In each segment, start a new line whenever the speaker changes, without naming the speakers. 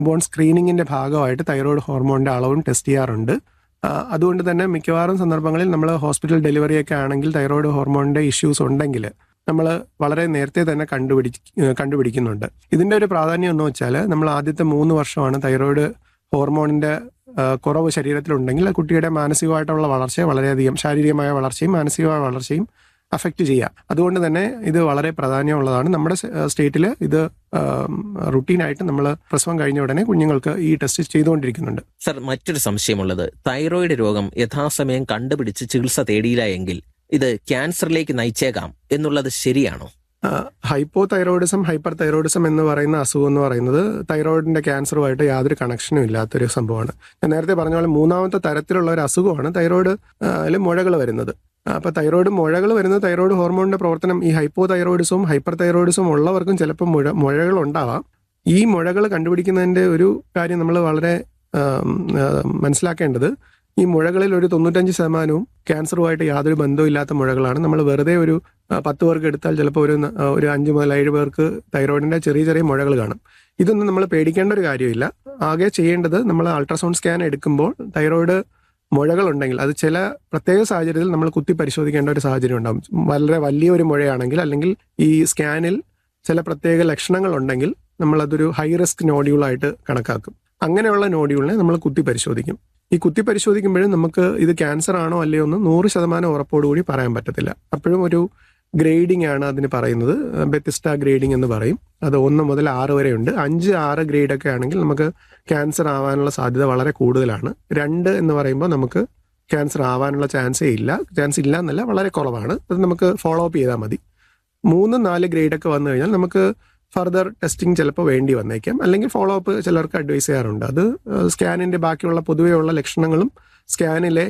bone സ്ക്രീനിങ്ങിന്റെ ഭാഗമായിട്ട് thyroid ഹോർമോണിന്റെ അളവും test ചെയ്യാറുണ്ട് ആ, അതുകൊണ്ട് തന്നെ മിക്കവാറും സന്ദർഭങ്ങളിൽ നമ്മൾ ഹോസ്പിറ്റൽ ഡെലിവറി ഒക്കെ ആണെങ്കിൽ തൈറോയ്ഡ് ഹോർമോണിന്റെ ഇഷ്യൂസ് ഉണ്ടെങ്കിൽ നമ്മൾ വളരെ നേരത്തെ തന്നെ കണ്ടുപിടി കണ്ടുപിടിക്കുന്നുണ്ട് ഇതിന്റെ ഒരു പ്രാധാന്യം എന്ന് വെച്ചാൽ നമ്മൾ ആദ്യത്തെ മൂന്ന് വർഷമാണ് തൈറോയ്ഡ് ഹോർമോണിന്റെ ആ, കുറവ് ശരീരത്തിലുണ്ടെങ്കിൽ ആ കുട്ടിയുടെ മാനസികമായിട്ടുള്ള വളർച്ചയെ വളരെയധികം ശാരീരികമായ വളർച്ചയും മാനസികമായ വളർച്ചയും അഫക്റ്റ് ചെയ്യാം അതുകൊണ്ട് തന്നെ ഇത് വളരെ പ്രാധാന്യമുള്ളതാണ് നമ്മുടെ സ്റ്റേറ്റിൽ ഇത് റുട്ടീനായിട്ട് നമ്മൾ പ്രസവം കഴിഞ്ഞ ഉടനെ കുഞ്ഞുങ്ങൾക്ക് ഈ ടെസ്റ്റ് ചെയ്തുകൊണ്ടിരിക്കുന്നുണ്ട്
സർ മറ്റൊരു സംശയമുള്ളത് തൈറോയിഡ് രോഗം യഥാസമയം കണ്ടുപിടിച്ച് ചികിത്സ തേടിയില്ല എങ്കിൽ ഇത് ക്യാൻസറിലേക്ക് നയിച്ചേക്കാം എന്നുള്ളത് ശരിയാണോ
ഹൈപ്പോ തൈറോയിഡിസം ഹൈപ്പർ തൈറോയിഡിസം എന്ന് പറയുന്ന അസുഖം എന്ന് പറയുന്നത് തൈറോയിഡിന്റെ ക്യാൻസറുമായിട്ട് യാതൊരു കണക്ഷനും ഇല്ലാത്തൊരു സംഭവമാണ് ഞാൻ നേരത്തെ പറഞ്ഞ പോലെ മൂന്നാമത്തെ തരത്തിലുള്ള ഒരു അസുഖമാണ് തൈറോയിഡ് അതിൽ മുഴകൾ വരുന്നത് അപ്പൊ തൈറോയിഡ് മുഴകൾ വരുന്നത് തൈറോയിഡ് ഹോർമോണിന്റെ പ്രവർത്തനം ഈ ഹൈപ്പോ തൈറോയിഡിസവും ഹൈപ്പർ തൈറോയിഡിസവും ഉള്ളവർക്കും ചിലപ്പോൾ മുഴ മുഴകൾ ഉണ്ടാവാം ഈ മുഴകൾ കണ്ടുപിടിക്കുന്നതിന്റെ ഒരു കാര്യം നമ്മൾ വളരെ ആം, ആ, മനസ്സിലാക്കേണ്ടത് ഈ മുഴകളിൽ ഒരു തൊണ്ണൂറ്റഞ്ച് ശതമാനവും ക്യാൻസറുമായിട്ട് യാതൊരു ബന്ധവും മുഴകളാണ് നമ്മൾ വെറുതെ ഒരു ആ, പത്ത് പേർക്ക് എടുത്താൽ ചിലപ്പോൾ ഒരു ന- ആ, ഒരു അഞ്ച് മുതൽ ഏഴ് പേർക്ക് തൈറോയിഡിന്റെ ചെറിയ ചെറിയ മുഴകൾ കാണും ഇതൊന്നും നമ്മൾ പേടിക്കേണ്ട ഒരു കാര്യമില്ല ആകെ ചെയ്യേണ്ടത് നമ്മൾ അൾട്രാസൗണ്ട് സ്കാൻ എടുക്കുമ്പോൾ തൈറോയിഡ് മുഴകൾ ഉണ്ടെങ്കിൽ അത് ചില പ്രത്യേക സാഹചര്യത്തിൽ നമ്മൾ കുത്തി പരിശോധിക്കേണ്ട ഒരു സാഹചര്യം ഉണ്ടാകും വളരെ വലിയൊരു മുഴയാണെങ്കിൽ അല്ലെങ്കിൽ ഈ സ്കാനിൽ ചില പ്രത്യേക ലക്ഷണങ്ങൾ ഉണ്ടെങ്കിൽ നമ്മൾ അതൊരു ഹൈ റിസ്ക് നോഡ്യൂളായിട്ട് കണക്കാക്കും അങ്ങനെയുള്ള നോഡ്യൂളിനെ നമ്മൾ കുത്തി പരിശോധിക്കും ഈ കുത്തി പരിശോധിക്കുമ്പോഴും നമുക്ക് ഇത് ക്യാൻസർ ആണോ അല്ലയോ എന്ന് നൂറ് ശതമാനം ഉറപ്പോടുകൂടി പറയാൻ പറ്റത്തില്ല അപ്പോഴും ഒരു ഗ്രേഡിംഗ് ആണ് അതിന് പറയുന്നത് ബെത്തിസ്റ്റ ഗ്രേഡിംഗ് എന്ന് പറയും അത് ഒന്ന് മുതൽ ആറ് വരെ ഉണ്ട് അഞ്ച് ആറ് ഗ്രേഡ് ഒക്കെ ആണെങ്കിൽ നമുക്ക് ക്യാൻസർ ആവാനുള്ള സാധ്യത വളരെ കൂടുതലാണ് രണ്ട് എന്ന് പറയുമ്പോൾ നമുക്ക് ക്യാൻസർ ആവാനുള്ള ചാൻസേ ഇല്ല ചാൻസ് ഇല്ല എന്നല്ല വളരെ കുറവാണ് അത് നമുക്ക് ഫോളോ അപ്പ് ചെയ്താൽ മതി മൂന്ന് നാല് ഗ്രേഡ് ഒക്കെ വന്നു കഴിഞ്ഞാൽ നമുക്ക് ഫർദർ ടെസ്റ്റിംഗ് ചിലപ്പോൾ വേണ്ടി വന്നേക്കാം അല്ലെങ്കിൽ ഫോളോ അപ്പ് ചിലർക്ക് അഡ്വൈസ് ചെയ്യാറുണ്ട് അത് സ്കാനിന്റെ ബാക്കിയുള്ള പൊതുവെയുള്ള ലക്ഷണങ്ങളും സ്കാനിലെ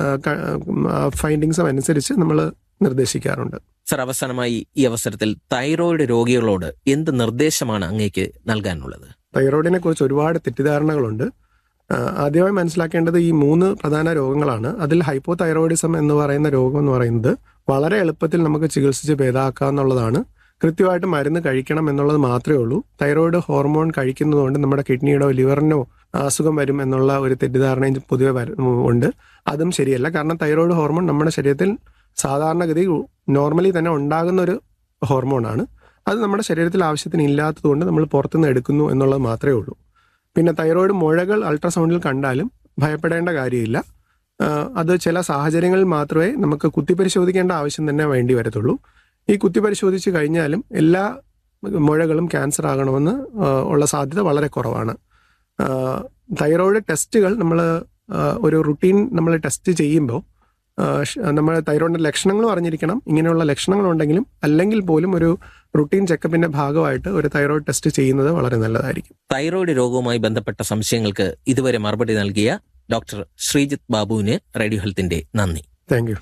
ഫൈൻഡിങ്സും അനുസരിച്ച് നമ്മൾ നിർദ്ദേശിക്കാറുണ്ട്
സർ അവസാനമായി ഈ അവസരത്തിൽ തൈറോയിഡ് രോഗികളോട് എന്ത് നിർദ്ദേശമാണ് അങ്ങേക്ക് നൽകാനുള്ളത്
തൈറോയിഡിനെ കുറിച്ച് ഒരുപാട് തെറ്റിദ്ധാരണകളുണ്ട് ആ, ആദ്യമായി മനസ്സിലാക്കേണ്ടത് ഈ മൂന്ന് പ്രധാന രോഗങ്ങളാണ് അതിൽ ഹൈപ്പോ തൈറോയിഡിസം എന്ന് പറയുന്ന രോഗം എന്ന് പറയുന്നത് വളരെ എളുപ്പത്തിൽ നമുക്ക് ചികിത്സിച്ച് ഭേദമാക്കാവുന്നതാണ് കൃത്യമായിട്ട് മരുന്ന് കഴിക്കണം എന്നുള്ളത് മാത്രമേ ഉള്ളൂ തൈറോയിഡ് ഹോർമോൺ കഴിക്കുന്നതുകൊണ്ട് നമ്മുടെ കിഡ്നിയുടോ ലിവറിനോ അസുഖം വരും എന്നുള്ള ഒരു തെറ്റിദ്ധാരണയും പൊതുവെ വര- ഉണ്ട് അതും ശരിയല്ല കാരണം തൈറോയിഡ് ഹോർമോൺ നമ്മുടെ ശരീരത്തിൽ സാധാരണഗതി നോർമലി തന്നെ ഉണ്ടാകുന്ന ഒരു ഹോർമോണാണ് അത് നമ്മുടെ ശരീരത്തിൽ ആവശ്യത്തിന് ഇല്ലാത്തതുകൊണ്ട് നമ്മൾ പുറത്തുനിന്ന് എടുക്കുന്നു എന്നുള്ളത് മാത്രമേ ഉള്ളൂ പിന്നെ തൈറോയിഡ് മുഴകൾ അൾട്രാസൗണ്ടിൽ കണ്ടാലും ഭയപ്പെടേണ്ട കാര്യമില്ല ആ, അത് ചില സാഹചര്യങ്ങളിൽ മാത്രമേ നമുക്ക് കുത്തിപ്പരിശോധിക്കേണ്ട ആവശ്യം തന്നെ വേണ്ടി വരത്തുള്ളൂ ഈ കുത്തിപ്പരിശോധിച്ച് കഴിഞ്ഞാലും എല്ലാ മുഴകളും ക്യാൻസർ ആകണമെന്ന് ആ, ഉള്ള സാധ്യത വളരെ കുറവാണ് ആ, തൈറോയിഡ് ടെസ്റ്റുകൾ നമ്മൾ ഒരു റുട്ടീൻ നമ്മൾ ടെസ്റ്റ് ചെയ്യുമ്പോൾ നമ്മൾ തൈറോയിഡിന്റെ ലക്ഷണങ്ങളും അറിഞ്ഞിരിക്കണം ഇങ്ങനെയുള്ള ലക്ഷണങ്ങൾ ഉണ്ടെങ്കിലും അല്ലെങ്കിൽ പോലും ഒരു റുട്ടീൻ ചെക്കപ്പിന്റെ ഭാഗമായിട്ട് ഒരു തൈറോയിഡ് ടെസ്റ്റ് ചെയ്യുന്നത് വളരെ നല്ലതായിരിക്കും
തൈറോയിഡ് രോഗവുമായി ബന്ധപ്പെട്ട സംശയങ്ങൾക്ക് ഇതുവരെ മറുപടി നൽകിയ ഡോക്ടർ ശ്രീജിത്ത് ബാബുവിന് റേഡിയോ ഹെൽത്തിന്റെ നന്ദി
താങ്ക് യു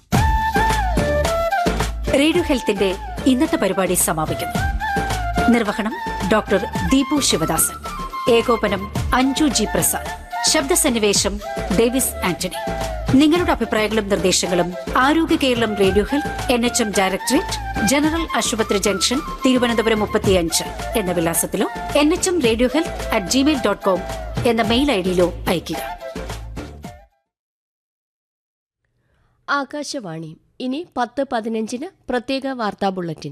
റേഡിയോ ഹെൽത്തിന്റെ ഇന്നത്തെ പരിപാടി സമാപിക്കുന്നു നിർവഹണം ഡോക്ടർ ദീപു ശിവദാസൻ ഏകോപനം അഞ്ജു ജി പ്രസാദ് ശബ്ദസന്നിവേശം ഡേവിസ് ആന്റണി നിങ്ങളുടെ അഭിപ്രായങ്ങളും നിർദ്ദേശങ്ങളും Arogya Keralam radio health N H M directorate general ആശുപത്രി ജംഗ്ഷൻ തിരുവനന്തപുരം മുപ്പത്തിയഞ്ച് എന്ന വിലാസത്തിലോ N H M radio health at Gmail dot com എന്ന മെയിൽ ഐ ഡിയിലോ അയയ്ക്കുക
ആകാശവാണി ഇനി പത്ത് പതിനഞ്ചിന് പ്രത്യേക വാർത്താ ബുള്ളറ്റിൻ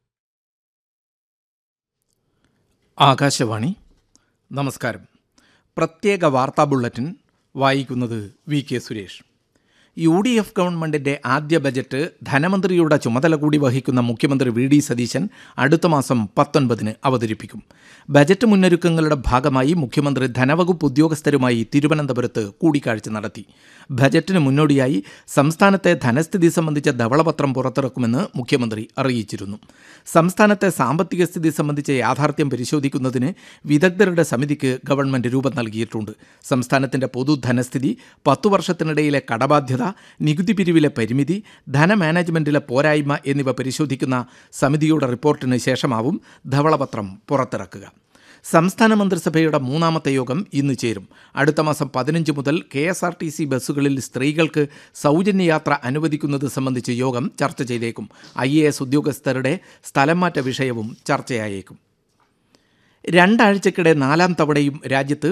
ആകാശവാണി നമസ്കാരം പ്രത്യേക വാർത്താ ബുള്ളറ്റിൻ വായിക്കുന്നത് V K Suresh U D F ഗവൺമെന്റിന്റെ ആദ്യ ബജറ്റ് ധനമന്ത്രിയുടെ ചുമതല കൂടി വഹിക്കുന്ന മുഖ്യമന്ത്രി വി ഡി സതീശൻ അടുത്ത മാസം പത്തൊൻപതിന് അവതരിപ്പിക്കും ബജറ്റ് മുന്നൊരുക്കങ്ങളുടെ ഭാഗമായി മുഖ്യമന്ത്രി ധനവകുപ്പ് ഉദ്യോഗസ്ഥരുമായി തിരുവനന്തപുരത്ത് കൂടിക്കാഴ്ച നടത്തി ബജറ്റിന് മുന്നോടിയായി സംസ്ഥാനത്തെ ധനസ്ഥിതി സംബന്ധിച്ച ധവളപത്രം പുറത്തിറക്കുമെന്ന് മുഖ്യമന്ത്രി അറിയിച്ചിരുന്നു സംസ്ഥാനത്തെ സാമ്പത്തിക സ്ഥിതി സംബന്ധിച്ച യാഥാർത്ഥ്യം പരിശോധിക്കുന്നതിന് വിദഗ്ധരുടെ സമിതിക്ക് ഗവൺമെന്റ് രൂപം നൽകിയിട്ടുണ്ട് സംസ്ഥാനത്തിന്റെ പൊതു ധനസ്ഥിതി പത്തു വർഷത്തിനിടയിലെ കടബാധ്യത നികുതി പിരിവിലെ പരിമിതി ധനമാനേജ്മെന്റിലെ പോരായ്മ എന്നിവ പരിശോധിക്കുന്ന സമിതിയുടെ റിപ്പോർട്ടിന് ശേഷമാവും ധവളപത്രം പുറത്തിറക്കുക സംസ്ഥാന മന്ത്രിസഭയുടെ മൂന്നാമത്തെ യോഗം ഇന്ന് ചേരും അടുത്ത മാസം പതിനഞ്ച് മുതൽ K S R T C ബസ്സുകളിൽ സ്ത്രീകൾക്ക് സൗജന്യ യാത്ര അനുവദിക്കുന്നത് സംബന്ധിച്ച് യോഗം ചർച്ച ചെയ്തേക്കും ഐ എ എസ് ഉദ്യോഗസ്ഥരുടെ സ്ഥലം മാറ്റ വിഷയവും ചർച്ചയായേക്കും രണ്ടാഴ്ചക്കിടെ നാലാം തവണയും രാജ്യത്ത്